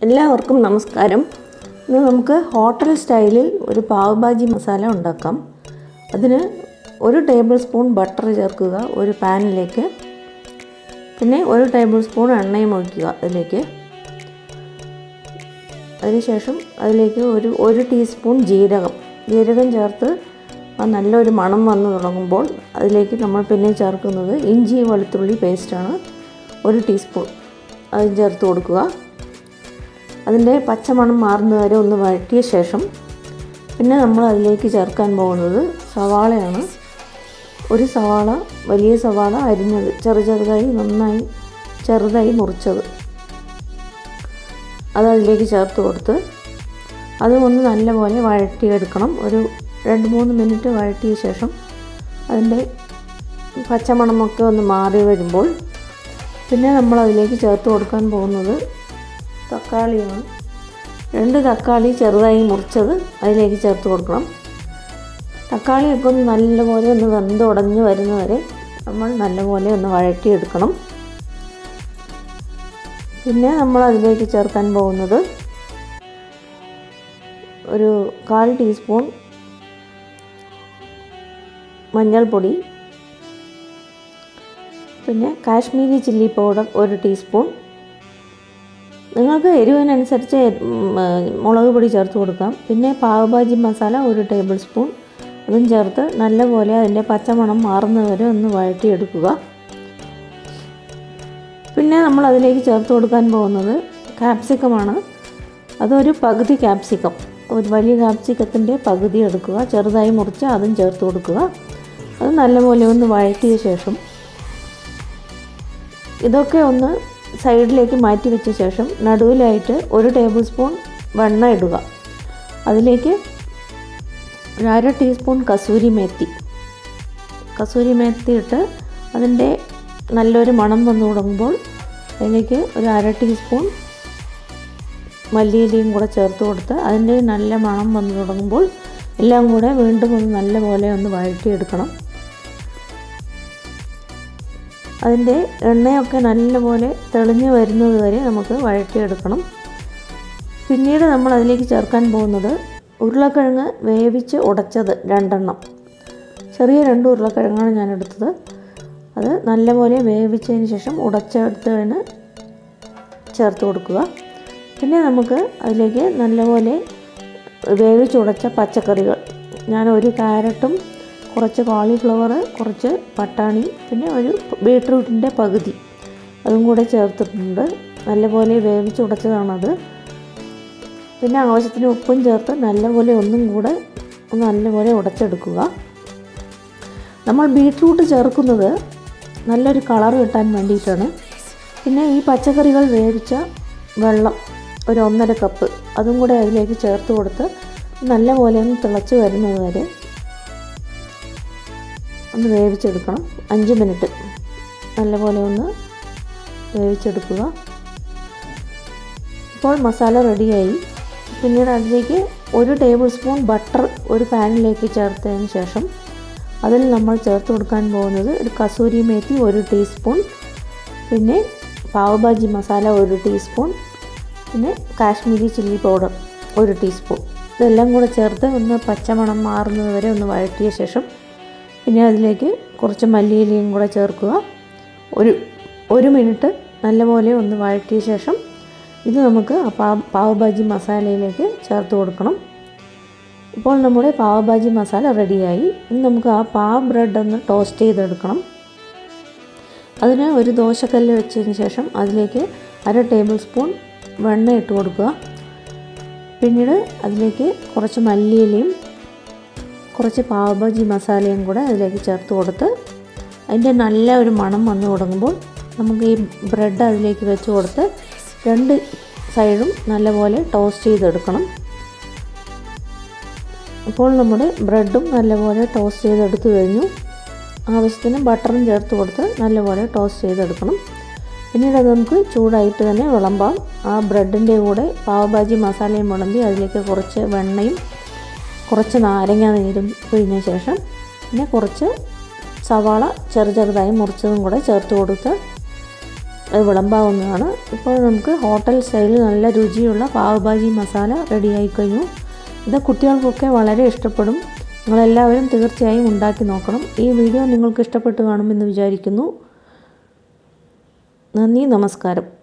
എല്ലാവർക്കും നമസ്കാരം ഇന്ന് നമുക്ക് ഹോട്ടൽ സ്റ്റൈലിൽ ഒരു പാവ് ഭാജി മസാല ഉണ്ടാക്കാം അതിന് ഒരു ടേബിൾ സ്പൂൺ ബട്ടർ ചേർക്കുക ഒരു പാനിലേക്ക് പിന്നെ ഒരു ടേബിൾ സ്പൂൺ എണ്ണയും ഒഴിക്കുക അതിലേക്ക് അതിനുശേഷം അതിലേക്ക് ഒരു ഒരു ടീസ്പൂൺ ജീരകം ജീരകം ചേർത്ത് ആ നല്ലൊരു മണം വന്നു തുടങ്ങുമ്പോൾ അതിലേക്ക് നമ്മൾ പിന്നെ ചേർക്കുന്നത് ഇഞ്ചി വെളുത്തുള്ളി പേസ്റ്റാണ് ഒരു ടീസ്പൂൺ അത് ചേർത്ത് കൊടുക്കുക അതിൻ്റെ പച്ചമണം മാറുന്ന വരെ ഒന്ന് വഴറ്റിയ ശേഷം പിന്നെ നമ്മൾ അതിലേക്ക് ചേർക്കാൻ പോകുന്നത് സവാളയാണ് ഒരു സവാള വലിയ സവാള അരിഞ്ഞത് ചെറു ചെറുതായി നന്നായി ചെറുതായി മുറിച്ചത് അത് അതിലേക്ക് ചേർത്ത് കൊടുത്ത് അത് ഒന്ന് നല്ലപോലെ വഴറ്റിയെടുക്കണം ഒരു രണ്ട് മൂന്ന് മിനിറ്റ് വഴറ്റിയ ശേഷം അതിൻ്റെ പച്ചമണമൊക്കെ ഒന്ന് മാറി വരുമ്പോൾ പിന്നെ നമ്മൾ അതിലേക്ക് ചേർത്ത് കൊടുക്കാൻ പോകുന്നത് തക്കാളിയാണ് രണ്ട് തക്കാളി ചെറുതായി മുറിച്ചത് അതിലേക്ക് ചേർത്ത് കൊടുക്കണം തക്കാളി ഒക്കെ ഒന്ന് നല്ലപോലെ ഒന്ന് വെന്ത് ഉടഞ്ഞ് വരുന്നവരെ നമ്മൾ നല്ലപോലെ ഒന്ന് വഴറ്റിയെടുക്കണം പിന്നെ നമ്മൾ അതിലേക്ക് ചേർക്കാൻ പോകുന്നത് ഒരു കാൽ ടീസ്പൂൺ മഞ്ഞൾപ്പൊടി പിന്നെ കാശ്മീരി ചില്ലി പൗഡർ ഒരു ടീസ്പൂൺ നിങ്ങൾക്ക് എരിവിനനുസരിച്ച് ഉം, മുളക് പൊടി ചേർത്ത് കൊടുക്കാം പിന്നെ പാവഭാജി മസാല ഒരു ടേബിൾ സ്പൂൺ അതും ചേർത്ത് നല്ലപോലെ അതിൻ്റെ പച്ചമണം മാറുന്നവരെ ഒന്ന് വഴറ്റിയെടുക്കുക പിന്നെ നമ്മൾ അതിലേക്ക് ചേർത്ത് കൊടുക്കാൻ പോകുന്നത് ക്യാപ്സിക്കമാണ് അതൊരു പകുതി ക്യാപ്സിക്കം ഒരു വലിയ ക്യാപ്സിക്കത്തിൻ്റെ പകുതി എടുക്കുക ചെറുതായി മുറിച്ച് അതും ചേർത്ത് കൊടുക്കുക അത് നല്ലപോലെ ഒന്ന് വഴറ്റിയ ശേഷം ഇതൊക്കെ ഒന്ന് സൈഡിലേക്ക് മാറ്റി വെച്ച ശേഷം നടുവിലായിട്ട് ഒരു ടേബിൾ സ്പൂൺ വെണ്ണ ഇടുക അതിലേക്ക് ഒരു അര ടീസ്പൂൺ കസൂരി മേത്തി കസൂരി മേത്തി ഇട്ട് അതിൻ്റെ നല്ലൊരു മണം വന്നു തുടങ്ങുമ്പോൾ അതിലേക്ക് ഒരു അര ടീസ്പൂൺ മല്ലിയിലയും കൂടെ ചേർത്ത് കൊടുത്ത് അതിൻ്റെ നല്ല മണം വന്നു തുടങ്ങുമ്പോൾ എല്ലാം കൂടെ വീണ്ടും ഒന്ന് നല്ലപോലെ ഒന്ന് വഴറ്റിയെടുക്കണം അതിൻ്റെ എണ്ണയൊക്കെ നല്ലപോലെ തെളിഞ്ഞ് വരുന്നത് വരെ നമുക്ക് വഴറ്റിയെടുക്കണം പിന്നീട് നമ്മൾ അതിലേക്ക് ചേർക്കാൻ പോകുന്നത് ഉരുളക്കിഴങ്ങ് വേവിച്ച് ഉടച്ചത് രണ്ടെണ്ണം ചെറിയ രണ്ട് ഉരുളക്കിഴങ്ങാണ് ഞാൻ എടുത്തത് അത് നല്ലപോലെ വേവിച്ചതിന് ശേഷം ഉടച്ചെടുത്തതിന് ചേർത്ത് കൊടുക്കുക പിന്നെ നമുക്ക് അതിലേക്ക് നല്ലപോലെ വേവിച്ചുടച്ച പച്ചക്കറികൾ ഞാൻ ഒരു ക്യാരറ്റും കുറച്ച് കോളിഫ്ലവർ കുറച്ച് പട്ടാണി പിന്നെ ഒരു ബീട്രൂട്ടിൻ്റെ പകുതി അതും കൂടെ ചേർത്തിട്ടുണ്ട് നല്ലപോലെ വേവിച്ചുടച്ചതാണത് പിന്നെ ആവശ്യത്തിന് ഉപ്പും ചേർത്ത് നല്ലപോലെ ഒന്നും കൂടെ ഒന്ന് നല്ലപോലെ ഉടച്ചെടുക്കുക നമ്മൾ ബീട്രൂട്ട് ചേർക്കുന്നത് നല്ലൊരു കളർ കിട്ടാൻ വേണ്ടിയിട്ടാണ് പിന്നെ ഈ പച്ചക്കറികൾ വേവിച്ച വെള്ളം ഒരു ഒന്നര കപ്പ് അതും കൂടെ അതിലേക്ക് ചേർത്ത് കൊടുത്ത് നല്ലപോലെ ഒന്ന് തിളച്ച് വരുന്നത് വരെ ഒന്ന് വേവിച്ചെടുക്കണം അഞ്ച് മിനിറ്റ് നല്ലപോലെ ഒന്ന് വേവിച്ചെടുക്കുക ഇപ്പോൾ മസാല റെഡിയായി പിന്നീട് അതിലേക്ക് ഒരു ടേബിൾ സ്പൂൺ ബട്ടർ ഒരു പാനിലേക്ക് ചേർത്തതിന് ശേഷം അതിൽ നമ്മൾ ചേർത്ത് കൊടുക്കാൻ പോകുന്നത് ഒരു കസൂരി മേത്തി ഒരു ടീസ്പൂൺ പിന്നെ പാവഭാജി മസാല ഒരു ടീസ്പൂൺ പിന്നെ കാശ്മീരി ചില്ലി പൗഡർ ഒരു ടീസ്പൂൺ ഇതെല്ലാം കൂടെ ചേർത്ത് ഒന്ന് പച്ചമണം മാറുന്നത് വരെ ഒന്ന് വഴറ്റിയ ശേഷം പിന്നെ അതിലേക്ക് കുറച്ച് മല്ലിയിലയും കൂടെ ചേർക്കുക ഒരു ഒരു മിനിറ്റ് നല്ലപോലെ ഒന്ന് വഴറ്റിയ ശേഷം ഇത് നമുക്ക് ആ പാ പാവഭാജി മസാലയിലേക്ക് ചേർത്ത് കൊടുക്കണം ഇപ്പോൾ നമ്മുടെ പാവഭാജി മസാല റെഡിയായി ഇനി നമുക്ക് ആ പാവ് ബ്രെഡ് ഒന്ന് ടോസ്റ്റ് ചെയ്തെടുക്കണം അതിന് ഒരു ദോശക്കല്ല് വെച്ചതിന് ശേഷം അതിലേക്ക് അര ടേബിൾ സ്പൂൺ വെണ്ണ ഇട്ട് കൊടുക്കുക പിന്നീട് അതിലേക്ക് കുറച്ച് മല്ലിയിലയും കുറച്ച് പാവഭാജി മസാലയും കൂടെ അതിലേക്ക് ചേർത്ത് കൊടുത്ത് അതിൻ്റെ നല്ല ഒരു മണം വന്നു തുടങ്ങുമ്പോൾ നമുക്ക് ഈ ബ്രെഡ് അതിലേക്ക് വെച്ച് കൊടുത്ത് രണ്ട് സൈഡും നല്ലപോലെ ടോസ്റ്റ് ചെയ്തെടുക്കണം അപ്പോൾ നമ്മുടെ ബ്രെഡും നല്ലപോലെ ടോസ്റ്റ് ചെയ്തെടുത്തു കഴിഞ്ഞു ആവശ്യത്തിന് ബട്ടറും ചേർത്ത് കൊടുത്ത് നല്ലപോലെ ടോസ്റ്റ് ചെയ്തെടുക്കണം പിന്നീട് അത് നമുക്ക് ചൂടായിട്ട് തന്നെ വിളമ്പാം ആ ബ്രെഡിൻ്റെ കൂടെ പാവഭാജി മസാലയും വിളമ്പി അതിലേക്ക് കുറച്ച് വെണ്ണയും കുറച്ച് നാരങ്ങ നീരും പിഴിഞ്ഞ ശേഷം പിന്നെ കുറച്ച് സവാള ചെറു ചെറുതായി മുറിച്ചതും കൂടെ ചേർത്ത് കൊടുത്ത് അത് വിളമ്പാവുന്നതാണ് ഇപ്പോൾ നമുക്ക് ഹോട്ടൽ സ്റ്റൈലിൽ നല്ല രുചിയുള്ള പാവ് ഭാജി മസാല റെഡിയായി കഴിഞ്ഞു ഇത് കുട്ടികൾക്കൊക്കെ വളരെ ഇഷ്ടപ്പെടും നിങ്ങളെല്ലാവരും തീർച്ചയായും ഉണ്ടാക്കി നോക്കണം ഈ വീഡിയോ നിങ്ങൾക്ക് ഇഷ്ടപ്പെട്ട് കാണുമെന്ന് വിചാരിക്കുന്നു നന്ദി നമസ്കാരം